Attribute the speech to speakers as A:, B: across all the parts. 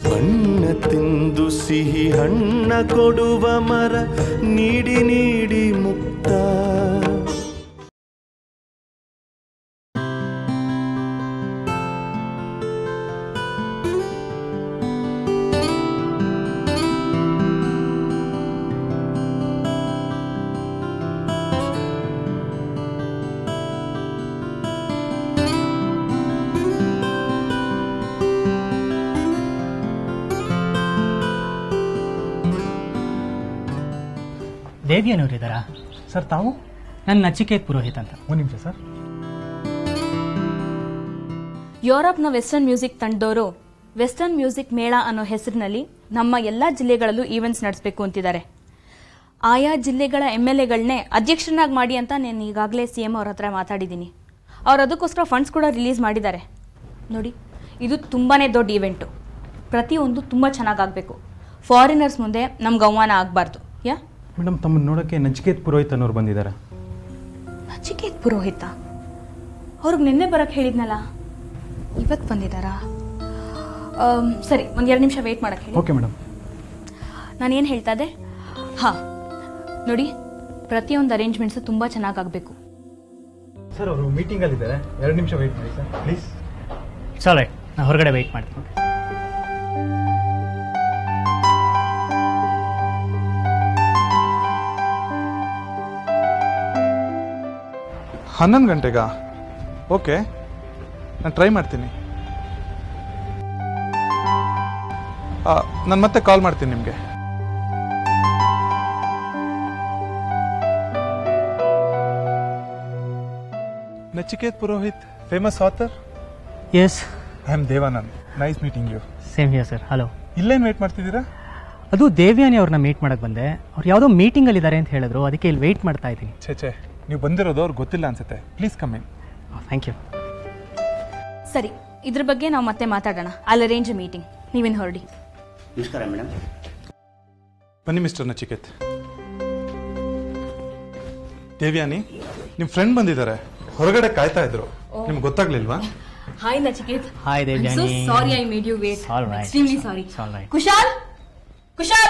A: ಬಣ್ಣ ತಿಂದು ಸಿಹಿ ಹಣ್ಣ ಕೊಡುವ ಮರ ನೀಡಿ ನೀಡಿ ಮುಕ್ತ
B: ದೇವಿಯನವರಿದ್ದಾರಾ
C: ಸರ್ ತಾವು
B: ನನ್ನ ನಚಿಕೇತ್ ಪುರೋಹಿತ್ ಅಂತ
C: ಒಂದು ನಿಮಿಷ ಸರ್
D: ಯುರೋಪ್ನ ವೆಸ್ಟರ್ನ್ ಮ್ಯೂಸಿಕ್ ತಂಡದವರು ವೆಸ್ಟರ್ನ್ ಮ್ಯೂಸಿಕ್ ಮೇಳ ಅನ್ನೋ ಹೆಸರಿನಲ್ಲಿ ನಮ್ಮ ಎಲ್ಲ ಜಿಲ್ಲೆಗಳಲ್ಲೂ ಈವೆಂಟ್ಸ್ ನಡೆಸಬೇಕು ಅಂತಿದ್ದಾರೆ ಆಯಾ ಜಿಲ್ಲೆಗಳ ಎಮ್ ಎಲ್ ಎಗಳನ್ನೇ ಅಧ್ಯಕ್ಷರನ್ನಾಗಿ ಮಾಡಿ ಅಂತ ನಾನು ಈಗಾಗಲೇ ಸಿ ಎಂ ಅವ್ರ ಹತ್ರ ಮಾತಾಡಿದ್ದೀನಿ ಅವ್ರು ಅದಕ್ಕೋಸ್ಕರ ಫಂಡ್ಸ್ ಕೂಡ ರಿಲೀಸ್ ಮಾಡಿದ್ದಾರೆ ನೋಡಿ ಇದು ತುಂಬಾ ದೊಡ್ಡ ಈವೆಂಟು ಪ್ರತಿಯೊಂದು ತುಂಬ ಚೆನ್ನಾಗಾಗಬೇಕು ಫಾರಿನರ್ಸ್ ಮುಂದೆ ನಮ್ಗೆ ಅವಮಾನ ಆಗಬಾರ್ದು ಯಾ
C: ಮೇಡಮ್ ತಮ್ಮನ್ನು ನೋಡೋಕ್ಕೆ ನಚಿಕೇತ್ ಪುರೋಹಿತ್ ಅನ್ನೋರು ಬಂದಿದ್ದಾರೆ
D: ನಚಿಕೇತ್ ಪುರೋಹಿತ ಅವ್ರಿಗೆ ನಿನ್ನೆ ಬರಕ್ಕೆ ಹೇಳಿದ್ನಲ್ಲ ಇವತ್ತು ಬಂದಿದ್ದಾರಾ ಆಮ್, ಸರಿ ಒಂದು ಎರಡು ನಿಮಿಷ ವೆಯ್ಟ್ ಮಾಡಕ್ಕೆ ಹೇಳಿ
C: ಓಕೆ ಮೇಡಮ್
D: ನಾನೇನು ಹೇಳ್ತಾ ಇದ್ದೆ ಹಾಂ ನೋಡಿ ಪ್ರತಿಯೊಂದು ಅರೇಂಜ್ಮೆಂಟ್ಸು ತುಂಬ ಚೆನ್ನಾಗಾಗಬೇಕು
C: ಸರ್ ಅವರು ಮೀಟಿಂಗಲ್ಲಿದ್ದಾರೆ ಎರಡು ನಿಮಿಷ ವೆಯ್ಟ್ ಮಾಡಿ sir please
B: it's all right ನಾನು ಹೊರಗಡೆ ವೆಯ್ಟ್ ಮಾಡ್ತೀನಿ
E: ಹನ್ನೊಂದು ಗಂಟೆಗಾ ಓಕೆ ನಾನು ಟ್ರೈ ಮಾಡ್ತೀನಿ ನಾನು ಮತ್ತೆ ಕಾಲ್ ಮಾಡ್ತೀನಿ ನಿಮಗೆ Nachiket Purohit famous author
B: yes
E: I am Devanand nice meeting you
B: same here sir hello
E: ಇಲ್ಲೇನು ವೇಟ್ ಮಾಡ್ತಿದ್ದೀರಾ
B: ಅದು ದೇವ್ಯಾನಿ ಅವ್ರನ್ನ ಮೀಟ್ ಮಾಡಕ್ಕೆ ಬಂದೆ ಅವ್ರು ಯಾವುದೋ ಮೀಟಿಂಗಲ್ಲಿ ಇದ್ದಾರೆ ಅಂತ ಹೇಳಿದ್ರು ಅದಕ್ಕೆ ಇಲ್ಲಿ ವೆಯ್ಟ್ ಮಾಡ್ತಾ ಇದ್ದೀನಿ
E: ಛೇ ಛೇ ನೀವು ಬಂದಿರೋದು ಅವ್ರಿಗೆ ಗೊತ್ತಿಲ್ಲ ಅನ್ಸುತ್ತೆ please come in
B: thank you
D: ಸರಿ ಇದ್ರ ಬಗ್ಗೆ ನಾವು ಮತ್ತೆ ಮಾತಾಡೋಣ ಅಲ್ಲಿ ಅರೇಂಜ್ ಮೀಟಿಂಗ್ ನೀವಿನ್ ಹೊರಡಿ
F: ನಮಸ್ಕಾರ ಮೇಡಮ್
E: ಬನ್ನಿ ಮಿಸ್ಟರ್ ನಚಿಕೇತ್ ದೇವ್ಯಾನಿ ನಿಮ್ಮ ಫ್ರೆಂಡ್ ಬಂದಿದ್ದಾರೆ ಹೊರಗಡೆ ಕಾಯ್ತಾ ಇದ್ರು ನಿಮ್ಗೆ ಗೊತ್ತಾಗ್ಲಿಲ್ವಾ
D: hi Nachiket
B: hi Devyani
D: sorry I made you wait
B: All right.
D: Extremely sorry
B: It's all right.
D: Kushal Kushal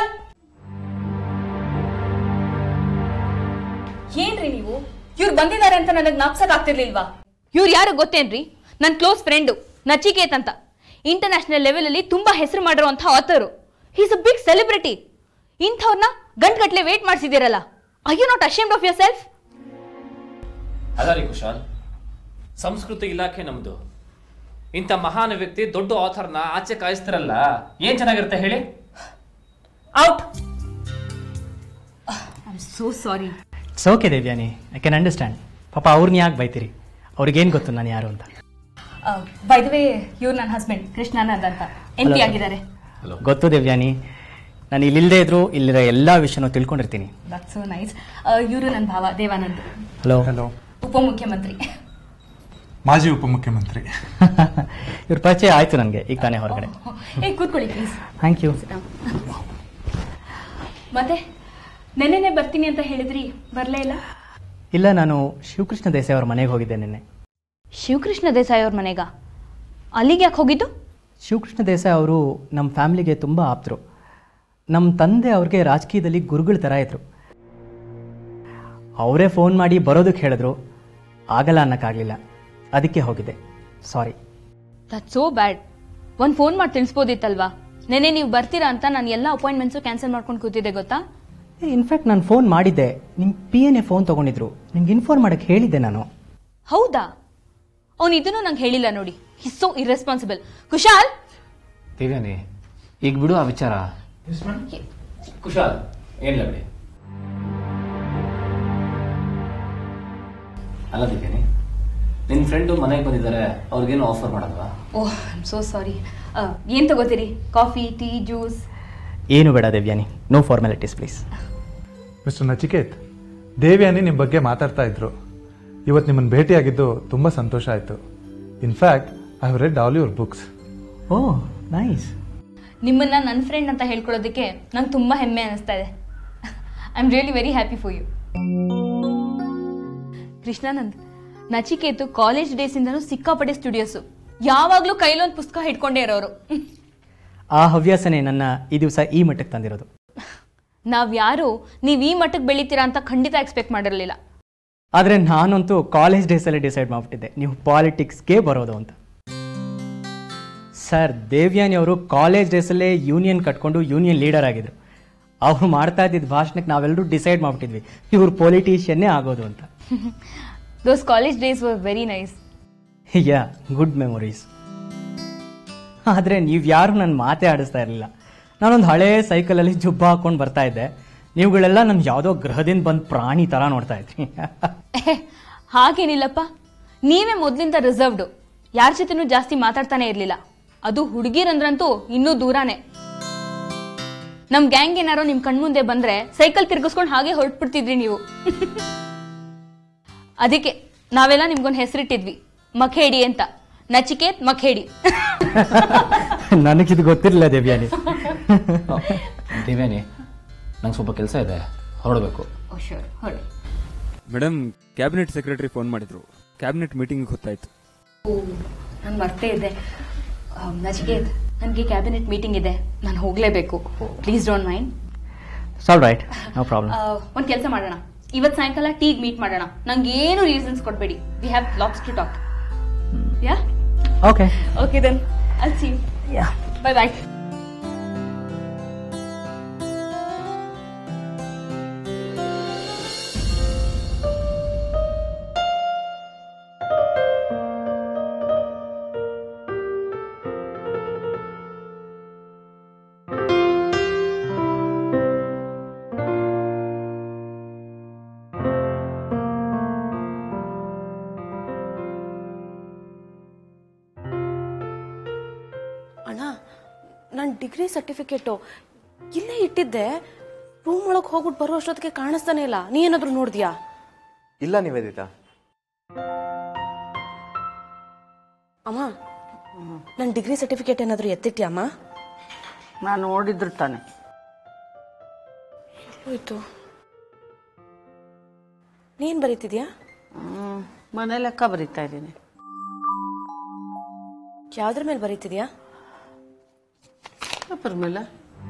D: ಏನ್ರಿ ನೀವು ಇವ್ರು ಬಂದಿದ್ದಾರೆ ಅಂತ ನನಗೆ ನಾಪ್ಸಕ್ ಆಗ್ತಿರ್ಲಿಲ್ವಾ ಇವ್ರು ಯಾರು ಗೊತ್ತೇನ್ರಿ ನನ್ನ ಕ್ಲೋಸ್ ಫ್ರೆಂಡು ನಚಿಕೇತ್ ಅಂತ ಇಂಟರ್ನ್ಯಾಷನಲ್ ಲೆವೆಲ್ ಅಲ್ಲಿ ತುಂಬಾ ಹೆಸರು ಮಾಡಿರುವಂತ author is a big celebrity ಇಂಥವ್ರನ್ನ ಗಂಟ್ಗಟ್ಲೆ ವೇಟ್ ಮಾಡಿಸಿದಿರಲ್ಲ I you not ashamed of yourself
G: ಅಲ್ಲ ರೀ ಕುಶಾಲ್ ಸಂಸ್ಕೃತಿ ಇಲಾಖೆ ನಮ್ದು ಇಂಥ ಮಹಾನ್ ವ್ಯಕ್ತಿ ದೊಡ್ಡ ಆಥರ್ನ ಆಚೆ ಕಾಯಿಸ್ತಿರಲ್ಲ ಏನ್ ಚೆನ್ನಾಗಿರುತ್ತೆ ಹೇಳಿ
D: out I am so sorry
B: it's okay Devyani I can understand ಪಾಪ ಅವ್ರನ್ನ ಯಾಕೆ ಬೈತೀರಿ ಅವ್ರಿಗೇನು ಗೊತ್ತು ನಾನು ಯಾರು ಅಂತ
D: ಬೈ ದ ವೇ ಇವ್ರು ನನ್ನ ಹಸ್ಬೆಂಡ್ ಕೃಷ್ಣಾನಂದ್ ಅಂತ ಎಂ ಪಿ ಆಗಿದ್ದಾರೆ
B: ಗೊತ್ತು ದೇವ್ಯಾನಿ ನಾನು ಇಲ್ಲಿಲ್ಲದೆ ಇದ್ರು ಇಲ್ಲಿರೋ ಎಲ್ಲ ವಿಷಯನೂ ತಿಳ್ಕೊಂಡಿರ್ತೀನಿ
D: ದಟ್ಸ್ ಸೋ ನೈಸ್ ಇವರು ನನ್ನ ಭಾವ ದೇವಾನಂದ್
B: ಹಲೋ
E: ಹಲೋ
D: ಉಪಮುಖ್ಯಮಂತ್ರಿ
E: ಮಾಜಿ ಉಪಮುಖ್ಯಮಂತ್ರಿ
B: ಇವ್ರ ಪರಿಚಯ ಆಯ್ತು ನನಗೆ ಈಗ ತಾನೇ ಹೊರಗಡೆ
D: ಏ ಕೂತ್ಕೊಳ್ಳಿ ಪ್ಲೀಸ್
B: ಥ್ಯಾಂಕ್ ಯು
D: ಮತ್ತೆ ನೆನ್ನೆನೆ ಬರ್ತೀನಿ ಅಂತ ಹೇಳಿದ್ರಿ ಬರ್ಲೇ ಇಲ್ಲ
B: ಇಲ್ಲ ನಾನು ಶಿವಕೃಷ್ಣ ದೇಸಾಯಿ ಅವ್ರ ಮನೆಗೆ ಹೋಗಿದ್ದೆ ನಿನ್ನೆ
D: ಶಿವಕೃಷ್ಣ ದೇಸಾಯಿ ಅವ್ರ ಮನೆಗ ಅಲ್ಲಿಗೆ ಯಾಕೆ ಹೋಗಿದ್ದು
B: ಶಿವಕೃಷ್ಣ ದೇಸಾಯಿ ಅವರು ನಮ್ಮ ಫ್ಯಾಮಿಲಿಗೆ ತುಂಬ ಆಪ್ತರು ನಮ್ಮ ತಂದೆ ಅವ್ರಿಗೆ ರಾಜಕೀಯದಲ್ಲಿ ಗುರುಗಳ ಥರ ಇದ್ರು ಅವರೇ ಫೋನ್ ಮಾಡಿ ಬರೋದಕ್ಕೆ ಹೇಳಿದ್ರು ಆಗಲ್ಲ ಅನ್ನೋಕ್ಕಾಗಲಿಲ್ಲ ಅದಕ್ಕೆ ಹೋಗಿದ್ದೆ ಸಾರಿ
D: ದಟ್ ಸೋ ಬ್ಯಾಡ್ ಒಂದು ಫೋನ್ ಮಾಡಿ ತಿಳಿಸ್ಬೋದಿತ್ತಲ್ವಾ ನೆನೆ ನೀವು ಬರ್ತೀರಾ ಅಂತ ನಾನು ಎಲ್ಲ ಅಪಾಯಿಂಟ್ಮೆಂಟ್ಸು ಕ್ಯಾನ್ಸಲ್ ಮಾಡ್ಕೊಂಡು ಕೂತಿದ್ದೆ ಗೊತ್ತಾ
B: ಇನ್ಫ್ಯಾಕ್ಟ್ ನಾನು ಫೋನ್ ಮಾಡಿದ್ದೆ ನಿಮ್ಮ ಪಿ ಎನ್ ಎ ಫೋನ್ ತೊಗೊಂಡಿದ್ರು ನಿಮ್ಗೆ ಇನ್ಫಾರ್ಮ್ ಮಾಡೋಕ್ಕೆ ಹೇಳಿದ್ದೆ ನಾನು
D: ಹೌದಾ ಅವನು ಇದನ್ನು ನಂಗೆ ಹೇಳಿಲ್ಲ ನೋಡಿ he's so irresponsible Kushal
G: Devyani ಈಗ ಬಿಡು ಆ ವಿಚಾರ ಕುಶಾಲ್ ಏನಿಲ್ಲ ಬಿಡಿ ಅಲ್ಲ ದೇವ್ಯಾನಿ ನಿನ್ ಫ್ರೆಂಡು ಮನೆಗೆ ಬಂದಿದ್ದಾರೆ ಅವ್ರಿಗೇನು ಆಫರ್ ಮಾಡೋದವಾ
D: ಓಹ್ ಐಮ್ ಸೋ ಸಾರಿ ಏನು ತಗೋತೀರಿ ಕಾಫಿ ಟೀ ಜ್ಯೂಸ್
B: ಏನು ಬೇಡ Devyani no formalities please
E: mister Nachiket Devyani ನಿಮ್ಮ ಬಗ್ಗೆ ಮಾತಾಡ್ತಾ ಇದ್ರು ಇವತ್ತು ನಿಮ್ಮನ್ನು ಭೇಟಿಯಾಗಿದ್ದು ತುಂಬ ಸಂತೋಷ ಆಯಿತು in fact I have read all your books
B: oh nice
D: ನಿಮ್ಮನ್ನ ನನ್ನ ಫ್ರೆಂಡ್ ಅಂತ ಹೇಳ್ಕೊಳ್ಳೋದಕ್ಕೆ ನಂಗೆ ತುಂಬ ಹೆಮ್ಮೆ ಅನಿಸ್ತಾ ಇದೆ I am really very happy for you Krishnanand Nachiket college ಡೇಸಿಂದನೂ ಸಿಕ್ಕಾಪಟ್ಟೆ ಸ್ಟುಡಿಯೋಸು ಯಾವಾಗಲೂ ಕೈಲೊಂದು ಪುಸ್ತಕ ಹಿಡ್ಕೊಂಡೇ ಇರೋರು
B: ಆ ಹವ್ಯಾಸನೇ ನನ್ನ ಈ ದಿವಸ ಈ ಮಟ್ಟಕ್ಕೆ ತಂದಿರೋದು
D: ನಾವ್ಯಾರು ನೀವು ಈ ಮಟ್ಟಕ್ಕೆ ಬೆಳಿತೀರಾ ಅಂತ ಖಂಡಿತ ಎಕ್ಸ್ಪೆಕ್ಟ್ ಮಾಡಿರಲಿಲ್ಲ
B: ಆದರೆ ನಾನಂತೂ ಕಾಲೇಜ್ ಡೇಸಲ್ಲಿ ಡಿಸೈಡ್ ಮಾಡಿಬಿಟ್ಟಿದ್ದೆ ನೀವು ಪಾಲಿಟಿಕ್ಸ್ಗೆ ಬರೋದು ಅಂತ ಸರ್ ದೇವ್ಯಾನಿ ಅವರು ಕಾಲೇಜ್ ಡೇಸಲ್ಲೇ ಯೂನಿಯನ್ ಕಟ್ಕೊಂಡು ಯೂನಿಯನ್ ಲೀಡರ್ ಆಗಿದ್ರು ಅವ್ರು ಮಾಡ್ತಾ ಇದ್ದಿದ್ದ ಭಾಷಣಕ್ಕೆ ನಾವೆಲ್ಲರೂ ಡಿಸೈಡ್ ಮಾಡ್ಬಿಟ್ಟಿದ್ವಿ ಇವ್ರು ಪೊಲಿಟಿಷಿಯನ್ನೇ ಆಗೋದು ಅಂತ
D: those college days were very nice
B: yeah good memories ಆದರೆ ನೀವು ಯಾರು ನನ್ನ ಮಾತೇ ಆಡಿಸ್ತಾ ಇರಲಿಲ್ಲ ನಾನೊಂದು ಹಳೇ ಸೈಕಲಲ್ಲಿ ಜುಬ್ಬ ಹಾಕೊಂಡು ಬರ್ತಾ ಇದ್ದೆ ನೀವುಗಳೆಲ್ಲ ನನ್ನ ಯಾವುದೋ ಗ್ರಹದಿಂದ ಬಂದು ಪ್ರಾಣಿ ಥರ ನೋಡ್ತಾ ಇದ್ರಿ
D: ಹಾಗೇನಿಲ್ಲಪ್ಪ ನೀವೇ ಮೊದ್ಲಿಂದ ರಿಸರ್ವ್ಡು ಯಾರ ಜೊತೆನೂ ಜಾಸ್ತಿ ಮಾತಾಡ್ತಾನೆ ಇರ್ಲಿಲ್ಲ ಅದು ಹುಡುಗಿರಂದ್ರಂತೂ ಇನ್ನೂ ದೂರಾನೇ ನಮ್ ಗ್ಯಾಂಗ್ ಏನಾರೋ ನಿಮ್ ಕಣ್ಮುಂದೆ ಬಂದ್ರೆ ಸೈಕಲ್ ತಿರ್ಗಿಸ್ಕೊಂಡು ಹಾಗೆ ಹೊರಟ್ಬಿಡ್ತಿದ್ರಿ ನೀವು ಅದಕ್ಕೆ ನಾವೆಲ್ಲ ನಿಮ್ಗೊಂದು ಹೆಸರಿಟ್ಟಿದ್ವಿ ಮಖೇಡಿ ಅಂತ ನಚಿಕೇತ್ ಮಖೇಡಿ
B: ನನಗಿದು ಗೊತ್ತಿರಲಿಲ್ಲ ದೇವ್ಯಾನಿ
G: ದೇವ್ಯಾನಿ ನಂಗೆ ಸ್ವಲ್ಪ ಕೆಲಸ ಇದೆ ಹೊರಡಬೇಕು
D: ಹೊರಡಿ
F: ಮೇಡಮ್ ಕ್ಯಾಬಿನೆಟ್ ಸೆಕ್ರೆಟರಿ ಫೋನ್ ಮಾಡಿದ್ರು ಕ್ಯಾಬಿನೆಟ್ ಮೀಟಿಂಗ್ ಗೊತ್ತಾಯ್ತು
D: ನಾನು ಮರ್ತೇ ಇದ್ದೆ ನಚಿಕೇತ್ ನನಗೆ ಕ್ಯಾಬಿನೆಟ್ ಮೀಟಿಂಗ್ ಇದೆ ನಾನು ಹೋಗ್ಲೇಬೇಕು please don't mind
B: all right no problem
D: ಒಂದು ಕೆಲಸ ಮಾಡೋಣ ಇವತ್ತು ಸಾಯಂಕಾಲ ಟೀಗ್ ಮೀಟ್ ಮಾಡೋಣ ನಂಗೆ ಏನು ರೀಸನ್ಸ್ ಕೊಡಬೇಡಿ we have lots to talk yeah
B: okay
D: okay then I'll see bye bye
H: ಅಣ್ಣ ನನ್ನ ಡಿಗ್ರಿ ಸರ್ಟಿಫಿಕೇಟು ಇಲ್ಲೇ ಇಟ್ಟಿದ್ದೆ ರೂಮ್ ಒಳಗೆ ಹೋಗ್ಬಿಟ್ಟು ಬರೋ ಅಷ್ಟೊತ್ತಿಗೆ ಕಾಣಿಸ್ತಾನೆ ಇಲ್ಲ ನೀ ಏನಾದರೂ ನೋಡಿದ್ಯಾ
A: ಇಲ್ಲ ನಿವೇದಿತಾ
H: ಅಮ್ಮ ನನ್ನ ಡಿಗ್ರಿ ಸರ್ಟಿಫಿಕೇಟ್ ಏನಾದರೂ ಎತ್ತಿಟ್ಯಾ ಅಮ್ಮ
I: ನಾನು ನೋಡಿದ್ರು ತಾನೆ
H: ಹೋಯ್ತು ನೀನ್ ಬರೀತಿದ್ಯಾ
I: ಹ್ಮ್, ಮನೆ ಲೆಕ್ಕ ಬರೀತಾ ಇದ್ದೀನಿ
H: ಯಾವ್ದ್ರ ಮೇಲೆ ಬರೀತಿದ್ಯಾ
I: ಪೇಪರ್ ಮೇಲೆ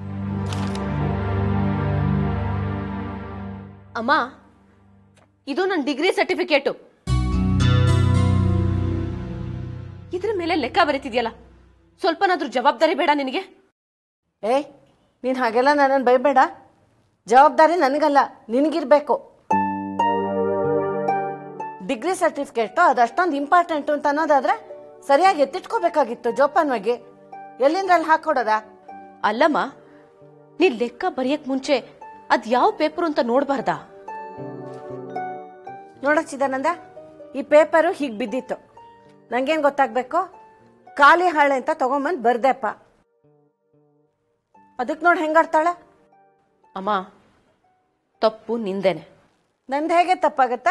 H: ಅಮ್ಮ ಇದು ನನ್ನ ಡಿಗ್ರಿ ಸರ್ಟಿಫಿಕೇಟು ಇದ್ರ ಮೇಲೆ ಲೆಕ್ಕ ಬರೀತಿದ್ಯಲ್ಲ ಸ್ವಲ್ಪನಾದ್ರೂ ಜವಾಬ್ದಾರಿ ಬೇಡ ನಿನಗೆ
I: ಏಯ್ ನೀನು ಹಾಗೆಲ್ಲ ನನ್ನನ್ನು ಬೈಬೇಡ ಜವಾಬ್ದಾರಿ ನನಗಲ್ಲ ನಿನಗಿರ್ಬೇಕು ಡಿಗ್ರಿ ಸರ್ಟಿಫಿಕೇಟು ಅದಷ್ಟೊಂದು ಇಂಪಾರ್ಟೆಂಟು ಅಂತ ಅನ್ನೋದಾದ್ರೆ ಸರಿಯಾಗಿ ಎತ್ತಿಟ್ಕೋಬೇಕಾಗಿತ್ತು ಜೋಪಾನವಾಗಿ ಎಲ್ಲಿಂದ ಅಲ್ಲಿ ಹಾಕೊಡೋದ
H: ಅಲ್ಲಮ್ಮ ನೀನ್ ಲೆಕ್ಕ ಬರೆಯಕ್ ಮುಂಚೆ ಅದ್ ಯಾವ ಪೇಪರ್ ಅಂತ ನೋಡ್ಬಾರ್ದಾ
I: ನೋಡಕ್ ಚಿದಾನಂದ ಈ ಪೇಪರು ಹೀಗೆ ಬಿದ್ದಿತ್ತು ನಂಗೇನು ಗೊತ್ತಾಗ್ಬೇಕು ಖಾಲಿ ಹಾಳೆ ಅಂತ ತಗೊಂಬಂದು ಬರ್ದೆಪ್ಪ ಅದಕ್ಕೆ ನೋಡಿ ಹೆಂಗಾಡ್ತಾಳೆ
H: ಅಮ್ಮ ತಪ್ಪು ನಿಂದೇನೆ
I: ನಂದು ಹೇಗೆ ತಪ್ಪಾಗತ್ತಾ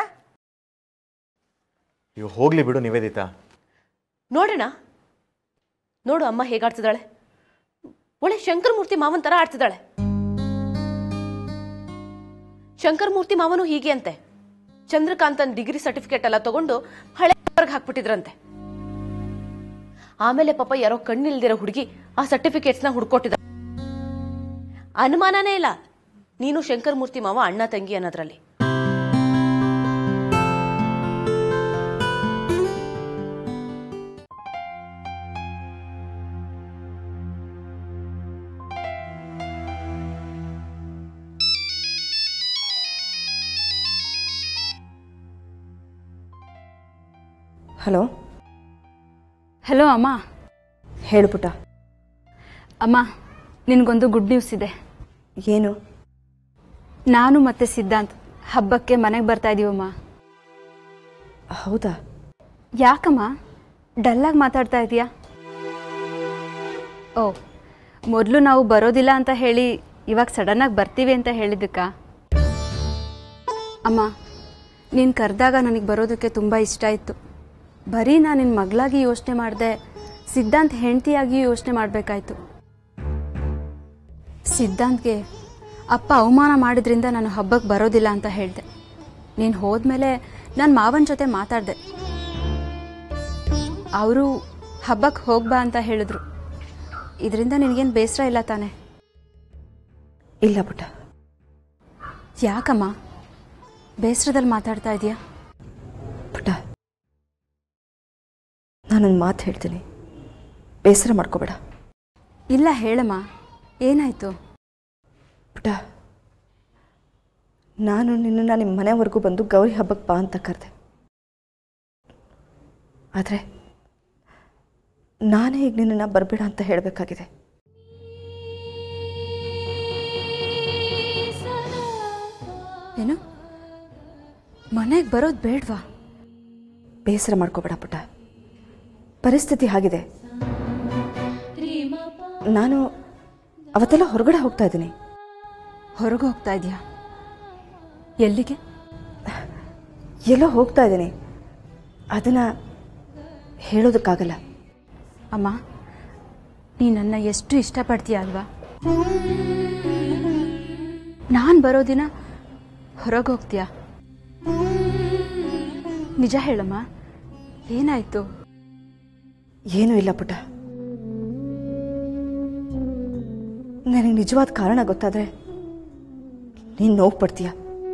A: ನೀವು ಹೋಗ್ಲಿ ಬಿಡು ನಿವೇದಿತಾ
H: ನೋಡೋಣ ನೋಡು ಅಮ್ಮ ಹೇಗಾಡ್ತಿದ್ದಾಳೆ ಒಳ್ಳೆ ಶಂಕರಮೂರ್ತಿ ಮಾವನ್ ತರ ಆಡ್ತಿದ್ದಾಳೆ ಶಂಕರಮೂರ್ತಿ ಮಾವನು ಹೀಗೆ ಅಂತೆ ಚಂದ್ರಕಾಂತನ್ ಡಿಗ್ರಿ ಸರ್ಟಿಫಿಕೇಟ್ ಎಲ್ಲ ತಗೊಂಡು ಹಳೆ ಪೇಪರ್ಗೆ ಹಾಕ್ಬಿಟ್ಟಿದ್ರಂತೆ ಆಮೇಲೆ ಪಾಪ ಯಾರೋ ಕಣ್ಣಿಲ್ದಿರೋ ಹುಡುಗಿ ಆ ಸರ್ಟಿಫಿಕೇಟ್ಸ್ನ ಹುಡ್ಕೊಟ್ಟಿದ ಅನುಮಾನನೇ ಇಲ್ಲ ನೀನು ಶಂಕರಮೂರ್ತಿ ಮಾವ ಅಣ್ಣ ತಂಗಿ ಅನ್ನೋದ್ರಲ್ಲಿ
J: ಹಲೋ
D: ಹಲೋ ಅಮ್ಮ
J: ಹೇಳು ಪುಟ
D: ಅಮ್ಮ ನಿನಗೊಂದು ಗುಡ್ ನ್ಯೂಸ್ ಇದೆ
J: ಏನು
D: ನಾನು ಮತ್ತೆ ಸಿದ್ಧಾಂತ್ ಹಬ್ಬಕ್ಕೆ ಮನೆಗೆ ಬರ್ತಾ ಇದೀವಮ್ಮ
J: ಹೌದಾ
D: ಯಾಕಮ್ಮ ಡಲ್ಲಾಗಿ ಮಾತಾಡ್ತಾ ಇದೀಯಾ ಓ ಮೊದಲು ನಾವು ಬರೋದಿಲ್ಲ ಅಂತ ಹೇಳಿ ಇವಾಗ ಸಡನ್ನಾಗಿ ಬರ್ತೀವಿ ಅಂತ ಹೇಳಿದ್ದಕ್ಕ ಅಮ್ಮ ನೀನು ಕರೆದಾಗ ನನಗೆ ಬರೋದಕ್ಕೆ ತುಂಬ ಇಷ್ಟ ಇತ್ತು ಬರೀ ನಾನು ನಿನ್ನ ಮಗಳಾಗಿ ಯೋಚನೆ ಮಾಡಿದೆ ಸಿದ್ಧಾಂತ್ ಹೆಂಡತಿಯಾಗಿ ಯೋಚನೆ ಮಾಡಬೇಕಾಯ್ತು ಸಿದ್ಧಾಂತ್ಗೆ ಅಪ್ಪ ಅವಮಾನ ಮಾಡಿದ್ರಿಂದ ನಾನು ಹಬ್ಬಕ್ಕೆ ಬರೋದಿಲ್ಲ ಅಂತ ಹೇಳಿದೆ ನೀನು ಹೋದ್ಮೇಲೆ ನಾನು ಮಾವನ ಜೊತೆ ಮಾತಾಡಿದೆ ಅವರು ಹಬ್ಬಕ್ಕೆ ಹೋಗ್ಬಾ ಅಂತ ಹೇಳಿದ್ರು
J: ಇದರಿಂದ ನಿನಗೇನು ಬೇಸರ ಇಲ್ಲ ತಾನೆ ಇಲ್ಲ ಪುಟ್ಟ
D: ಯಾಕಮ್ಮ ಬೇಸರದಲ್ಲಿ ಮಾತಾಡ್ತಾ ಇದೀಯಾ
J: ಪುಟ್ಟ ನಾನೊಂದು ಮಾತು ಹೇಳ್ತೀನಿ ಬೇಸರ ಮಾಡ್ಕೋಬೇಡ
D: ಇಲ್ಲ ಹೇಳಮ್ಮ ಏನಾಯ್ತು
J: ಪುಟ್ಟ ನಾನು ನಿನ್ನನ್ನು ನಿಮ್ಮ ಮನೆವರೆಗೂ ಬಂದು ಗೌರಿ ಹಬ್ಬಕ್ಕೆ ಬಾ ಅಂತ ಕರೆದೆ ಆದರೆ ನಾನೇ ಈಗ ನಿನ್ನನ್ನು ಬರಬೇಡ ಅಂತ ಹೇಳಬೇಕಾಗಿದೆ
D: ಏನು ಮನೆಗೆ ಬರೋದು ಬೇಡವಾ
J: ಬೇಸರ ಮಾಡ್ಕೋಬೇಡ ಪುಟ್ಟ ಪರಿಸ್ಥಿತಿ ಹಾಗಿದೆ ನಾನು ಅವತ್ತೆಲ್ಲ ಹೊರಗಡೆ ಹೋಗ್ತಾ ಇದ್ದೀನಿ
D: ಹೊರಗೆ ಹೋಗ್ತಾ ಇದೆಯಾ ಎಲ್ಲಿಗೆ
J: ಎಲ್ಲೋ ಹೋಗ್ತಾ ಇದ್ದೀನಿ ಅದನ್ನು ಹೇಳೋದಕ್ಕಾಗಲ್ಲ
D: ಅಮ್ಮ ನೀ ನನ್ನ ಎಷ್ಟು ಇಷ್ಟಪಡ್ತೀಯ ಅಲ್ವಾ ನಾನು ಬರೋ ದಿನ ಹೊರಗೆ ಹೋಗ್ತೀಯ ನಿಜ ಹೇಳಮ್ಮ ಏನಾಯ್ತು
J: ಏನೂ ಇಲ್ಲ ಪುಟ್ಟ ನನಗೆ ನಿಜವಾದ ಕಾರಣ ಗೊತ್ತಾದರೆ ನೀನು ನೋವು ಪಡ್ತೀಯ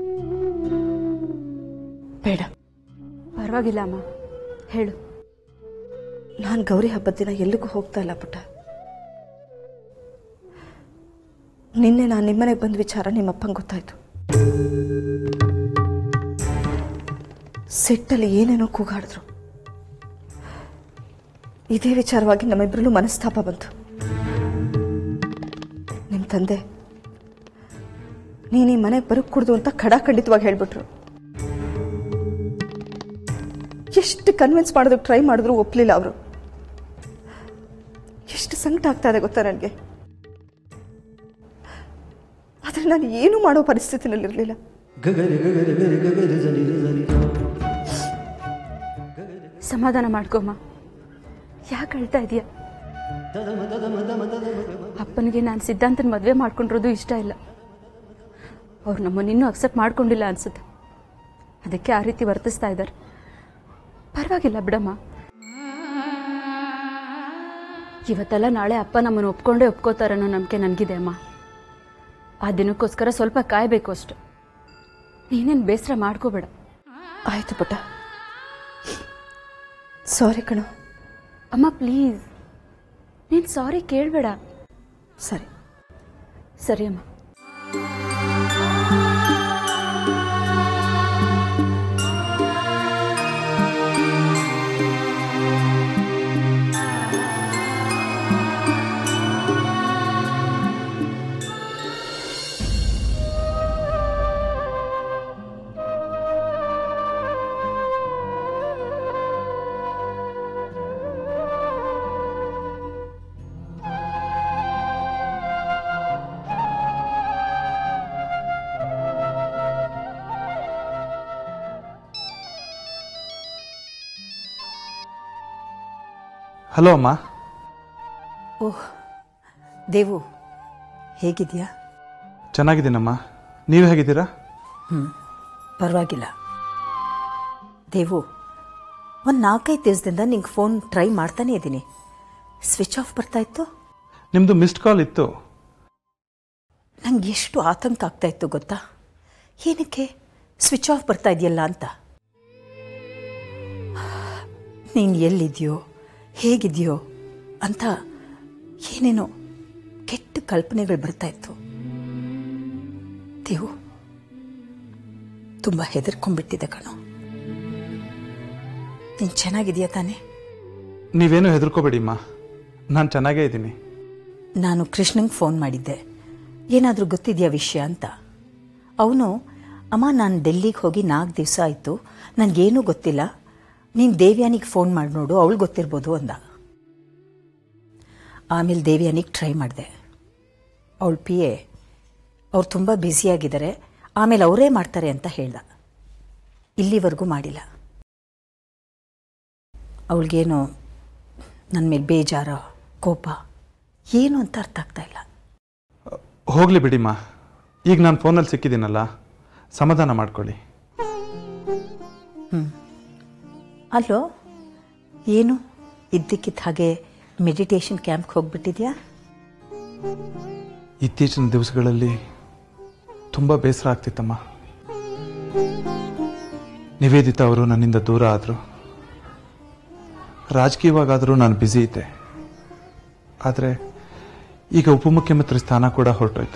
J: ಬೇಡ
D: ಪರವಾಗಿಲ್ಲ ಅಮ್ಮ ಹೇಳು
J: ನಾನು ಗೌರಿ ಹಬ್ಬದ ದಿನ ಎಲ್ಲಿಗೂ ಹೋಗ್ತಾ ಇಲ್ಲ ಪುಟ್ಟ ನಿನ್ನೆ ನಾನು ನಿಮ್ಮನೆಗೆ ಬಂದ ವಿಚಾರ ನಿಮ್ಮಪ್ಪಂಗೆ ಗೊತ್ತಾಯ್ತು ಸಿಟ್ಟಲ್ಲಿ ಏನೇನೋ ಕೂಗಾಡಿದ್ರು ಇದೇ ವಿಚಾರವಾಗಿ ನಮ್ಮಿಬ್ಬರಲ್ಲೂ ಮನಸ್ತಾಪ ಬಂತು ನಿಮ್ಮ ತಂದೆ ನೀನು ಈ ಮನೆಗೆ ಬರೋಕ್ ಕುಡ್ದು ಅಂತ ಖಡಾಖಂಡಿತವಾಗಿ ಹೇಳ್ಬಿಟ್ರು ಎಷ್ಟು ಕನ್ವಿನ್ಸ್ ಮಾಡೋದಕ್ಕೆ ಟ್ರೈ ಮಾಡಿದ್ರು ಒಪ್ಪಲಿಲ್ಲ ಅವರು ಎಷ್ಟು ಸಂಕಟ ಆಗ್ತಾ ಇದೆ ಗೊತ್ತಾ ನನಗೆ ಆದರೆ ನಾನು ಏನು ಮಾಡೋ ಪರಿಸ್ಥಿತಿನಲ್ಲಿರಲಿಲ್ಲ
D: ಸಮಾಧಾನ ಮಾಡ್ಕೊಮ್ಮ ಯಾಕೆ ಅಳ್ತಾ ಇದೀಯ ಅಪ್ಪನಿಗೆ ನಾನು ಸಿದ್ಧಾಂತನ ಮದುವೆ ಮಾಡ್ಕೊಂಡಿರೋದು ಇಷ್ಟ ಇಲ್ಲ ಅವ್ರು ನಮ್ಮನ್ನ ಇನ್ನೂ ಅಕ್ಸೆಪ್ಟ್ ಮಾಡ್ಕೊಂಡಿಲ್ಲ ಅನ್ಸುತ್ತೆ ಅದಕ್ಕೆ ಆ ರೀತಿ ವರ್ತಿಸ್ತಾ ಇದ್ದಾರೆ ಪರವಾಗಿಲ್ಲ ಬಿಡಮ್ಮ ಇವತ್ತೆಲ್ಲ ನಾಳೆ ಅಪ್ಪ ನಮ್ಮನ್ನು ಒಪ್ಕೊಂಡೇ ಒಪ್ಕೋತಾರೆ ಅನ್ನೋ ನಂಬಿಕೆ ನನಗಿದೆ ಅಮ್ಮ ಆ ದಿನಕ್ಕೋಸ್ಕರ ಸ್ವಲ್ಪ ಕಾಯಬೇಕು ಅಷ್ಟು ನೀನೇನು ಬೇಸರ ಮಾಡ್ಕೋಬೇಡ
J: ಆಯ್ತು ಪುಟ್ಟ ಸಾರಿ ಕಣೋ
D: ಅಮ್ಮ ಪ್ಲೀಸ್ ನೀನು ಸಾರಿ ಕೇಳಬೇಡ
J: ಸರಿ
D: ಸರಿ ಅಮ್ಮ
E: ಹಲೋ ಅಮ್ಮ
K: ಓಹ್ ದೇವು ಹೇಗಿದೆಯಾ
E: ಚೆನ್ನಾಗಿದ್ದೀನಮ್ಮ ನೀವು ಹೇಗಿದ್ದೀರಾ
K: ಹ್ಞೂ ಪರವಾಗಿಲ್ಲ ದೇವು ಒಂದು ನಾಲ್ಕೈದು ದಿವಸದಿಂದ ನಿಂಗೆ ಫೋನ್ ಟ್ರೈ ಮಾಡ್ತಾನೇ ಇದ್ದೀನಿ ಸ್ವಿಚ್ ಆಫ್ ಬರ್ತಾ ಇತ್ತು
E: ನಿಮ್ಮದು ಮಿಸ್ಡ್ ಕಾಲ್ ಇತ್ತು
K: ನಂಗೆ ಎಷ್ಟು ಆತಂಕ ಆಗ್ತಾ ಇತ್ತು ಗೊತ್ತಾ ಏನಕ್ಕೆ ಸ್ವಿಚ್ ಆಫ್ ಬರ್ತಾ ಇದೆಯಲ್ಲ ಅಂತ ನೀನು ಎಲ್ಲಿದೆಯೋ ಹೇಗಿದೆಯೋ ಅಂತ ಏನೇನೋ ಕೆಟ್ಟ ಕಲ್ಪನೆಗಳು ಬರ್ತಾ ಇತ್ತು ದೇವು ತುಂಬ ಹೆದರ್ಕೊಂಡ್ಬಿಟ್ಟಿದೆ ಕಣೋ ನೀನು ಚೆನ್ನಾಗಿದೆಯಾ ತಾನೇ
E: ನೀವೇನು ಹೆದರ್ಕೋಬೇಡಿಮ್ಮ ನಾನು ಚೆನ್ನಾಗೇ ಇದ್ದೀನಿ
K: ನಾನು ಕೃಷ್ಣಂಗೆ ಫೋನ್ ಮಾಡಿದ್ದೆ ಏನಾದರೂ ಗೊತ್ತಿದೆಯಾ ವಿಷಯ ಅಂತ ಅವನು ಅಮ್ಮ ನಾನು ಡೆಲ್ಲಿಗೆ ಹೋಗಿ ನಾಲ್ಕು ದಿವಸ ಆಯಿತು ನನಗೇನೂ ಗೊತ್ತಿಲ್ಲ ನೀನು ದೇವ್ಯಾನಿಗೆ ಫೋನ್ ಮಾಡಿ ನೋಡು ಅವಳು ಗೊತ್ತಿರ್ಬೋದು ಅಂದ ಆಮೇಲೆ ದೇವ್ಯಾನಿಗೆ ಟ್ರೈ ಮಾಡಿದೆ ಅವಳು ಪಿ ಎ ಅವ್ರು ತುಂಬ ಬ್ಯುಸಿಯಾಗಿದ್ದಾರೆ ಆಮೇಲೆ ಅವರೇ ಮಾಡ್ತಾರೆ ಅಂತ ಹೇಳ್ದ ಇಲ್ಲಿವರೆಗೂ ಮಾಡಿಲ್ಲ ಅವಳಿಗೇನು ನನ್ನ ಮೇಲೆ ಬೇಜಾರ ಕೋಪ ಏನು ಅಂತ ಅರ್ಥ ಆಗ್ತಾ ಇಲ್ಲ
E: ಹೋಗಲಿ ಬಿಡಿಮ್ಮ ಈಗ ನಾನು ಫೋನಲ್ಲಿ ಸಿಕ್ಕಿದ್ದೀನಲ್ಲ ಸಮಾಧಾನ ಮಾಡ್ಕೊಳ್ಳಿ
K: ಹ್ಞೂ ಅಲ್ಲೋ ಏನು ಇದ್ದಕ್ಕಿದ್ದ ಹಾಗೆ ಮೆಡಿಟೇಷನ್ ಕ್ಯಾಂಪ್ಗೆ ಹೋಗ್ಬಿಟ್ಟಿದ್ಯಾ
E: ಇತ್ತೀಚಿನ ದಿವಸಗಳಲ್ಲಿ ತುಂಬ ಬೇಸರ ಆಗ್ತಿತ್ತಮ್ಮ ನಿವೇದಿತಾ ಅವರು ನನ್ನಿಂದ ದೂರ ಆದರು ರಾಜಕೀಯವಾಗಾದರೂ ನಾನು ಬ್ಯುಸಿ ಇದ್ದೆ ಆದರೆ ಈಗ ಉಪಮುಖ್ಯಮಂತ್ರಿ ಸ್ಥಾನ ಕೂಡ ಹೊರಟೋಯ್ತು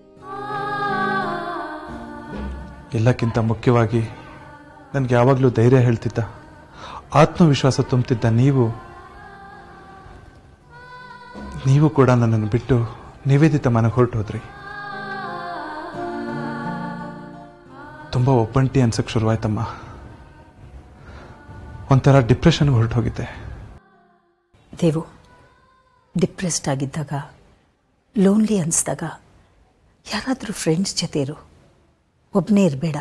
E: ಎಲ್ಲಕ್ಕಿಂತ ಮುಖ್ಯವಾಗಿ ನನಗೆ ಯಾವಾಗಲೂ ಧೈರ್ಯ ಹೇಳ್ತಿದ್ದ ಆತ್ಮವಿಶ್ವಾಸ ತುಂಬುತ್ತಿದ್ದ ನೀವು ನೀವು ಕೂಡ ನನ್ನನ್ನು ಬಿಟ್ಟು ನಿವೇದಿತ ಮನೆಗೆ ಹೊರಟು ಹೋದ್ರಿ ತುಂಬ ಒಬ್ಬಂಟಿ ಅನ್ಸಕ್ಕೆ ಶುರುವಾಯ್ತಮ್ಮ ಒಂಥರ ಡಿಪ್ರೆಷನ್ಗೆ ಹೊರಟು ಹೋಗಿದ್ದೆ
K: ದೇವು ಡಿಪ್ರೆಸ್ಡ್ ಆಗಿದ್ದಾಗ ಲೋನ್ಲಿ ಅನಿಸ್ದಾಗ ಯಾರಾದರೂ ಫ್ರೆಂಡ್ಸ್ ಜೊತೆ ಇರು ಒಬ್ಬನೇ ಇರಬೇಡ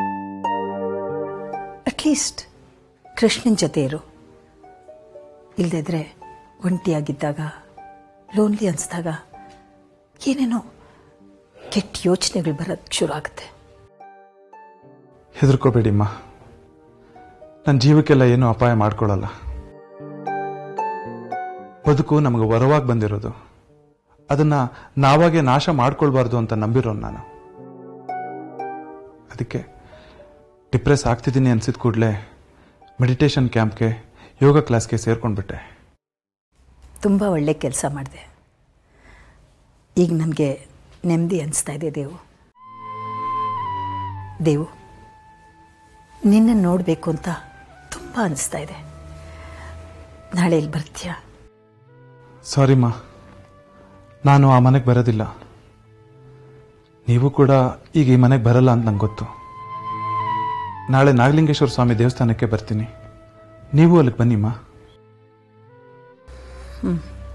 K: ಅಟ್ಲೀಸ್ಟ್ ಕೃಷ್ಣನ ಜೊತೆ ಇರು ಇಲ್ಲದಿದ್ರೆ ಒಂಟಿಯಾಗಿದ್ದಾಗ ಲೋನ್ಲಿ ಅನಿಸ್ದಾಗ ಏನೇನೋ ಕೆಟ್ಟ ಯೋಚನೆಗಳು ಬರೋಕ್ಕೆ ಶುರು ಆಗುತ್ತೆ
E: ಹೆದರ್ಕೋಬೇಡಿಮ್ಮ ನನ್ನ ಜೀವಕ್ಕೆಲ್ಲ ಏನೂ ಅಪಾಯ ಮಾಡ್ಕೊಳ್ಳಲ್ಲ ಬದುಕು ನಮಗೆ ವರವಾಗಿ ಬಂದಿರೋದು ಅದನ್ನ ನಾವಾಗೆ ನಾಶ ಮಾಡ್ಕೊಳ್ಬಾರ್ದು ಅಂತ ನಂಬಿರೋನು ನಾನು ಅದಕ್ಕೆ ಡಿಪ್ರೆಸ್ ಆಗ್ತಿದ್ದೀನಿ ಅನ್ಸಿದ ಕೂಡಲೇ ಮೆಡಿಟೇಷನ್ ಕ್ಯಾಂಪ್ಗೆ ಯೋಗ ಕ್ಲಾಸ್ಗೆ ಸೇರ್ಕೊಂಡ್ಬಿಟ್ಟೆ
K: ತುಂಬ ಒಳ್ಳೆ ಕೆಲಸ ಮಾಡಿದೆ ಈಗ ನನಗೆ ನೆಮ್ಮದಿ ಅನಿಸ್ತಾ ಇದೆ ದೇವು ದೇವು ನಿನ್ನ ನೋಡಬೇಕು ಅಂತ ತುಂಬ ಅನಿಸ್ತಾ ಇದೆ ನಾಳೆ ಇಲ್ಲಿ ಬರ್ತೀಯಾ
E: ಸಾರಿಮ್ಮ ನಾನು ಆ ಮನೆಗೆ ಬರೋದಿಲ್ಲ ನೀವು ಕೂಡ ಈಗ ಈ ಮನೆಗೆ ಬರಲ್ಲ ಅಂತ ನಂಗೆ ಗೊತ್ತು ನಾಳೆ ನಾಗಲಿಂಗೇಶ್ವರ ಸ್ವಾಮಿ ದೇವಸ್ಥಾನಕ್ಕೆ ಬರ್ತೀನಿ ನೀವು ಅಲ್ಲಿಗೆ ಬನ್ನಿಮ್ಮ
K: ಹ್ಞೂ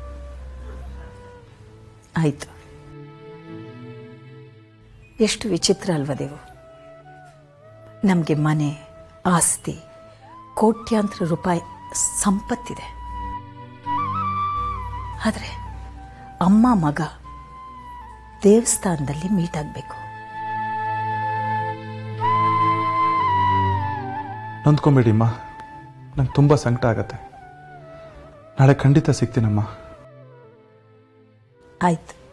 K: ಆಯಿತು ಎಷ್ಟು ವಿಚಿತ್ರ ಅಲ್ವಾ ದೇವು ನಮಗೆ ಮನೆ ಆಸ್ತಿ ಕೋಟ್ಯಾಂತರ ರೂಪಾಯಿ ಸಂಪತ್ತಿದೆ ಆದರೆ ಅಮ್ಮ ಮಗ ದೇವಸ್ಥಾನದಲ್ಲಿ ಮೀಟ್ ಆಗಬೇಕು
E: ನೊಂದ್ಕೊಂಬೇಡಿಮ್ಮ ನಂಗೆ ತುಂಬ ಸಂಕಟ ಆಗತ್ತೆ ನಾಳೆ ಖಂಡಿತ ಸಿಗ್ತೀನಮ್ಮ
K: ಆಯ್ತು